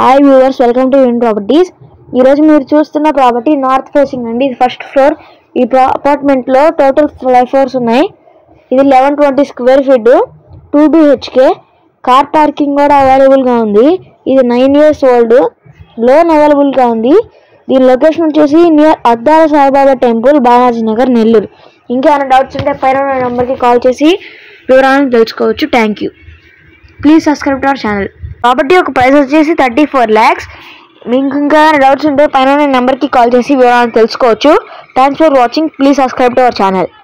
hi viewers welcome to యూన్ properties ఈరోజు మీరు చూస్తున్న ప్రాపర్టీ నార్త్ ఫేసింగ్ అండి ఇది ఫస్ట్ ఫ్లోర్ ఈ అపార్ట్మెంట్లో టోటల్ ఫైవ్ ఫ్లోర్స్ ఉన్నాయి ఇది eleven twenty square feet two BHK car parking కూడా అవైలబుల్గా ఉంది ఇది నైన్ ఇయర్స్ ఓల్డ్ లోన్ అవైలబుల్గా ఉంది దీని లొకేషన్ వచ్చేసి నియర్ అద్దాల సాయిబాబా టెంపుల్ బాలాజీ నగర్ నెల్లూరు ఇంకా ఏమైనా డౌట్స్ ఉంటే పైన ఉన్న నెంబర్కి కాల్ చేసి వివరాలను తెలుసుకోవచ్చు thank you please subscribe to our channel property ఒక ప్రైస్ వచ్చేసి థర్టీ ఫోర్ ల్యాక్స్ మీకు ఇంకా డౌట్స్ ఉంటే పైన నెంబర్కి కాల్ చేసి వివరాలను తెలుసుకోవచ్చు thanks for watching please subscribe to our channel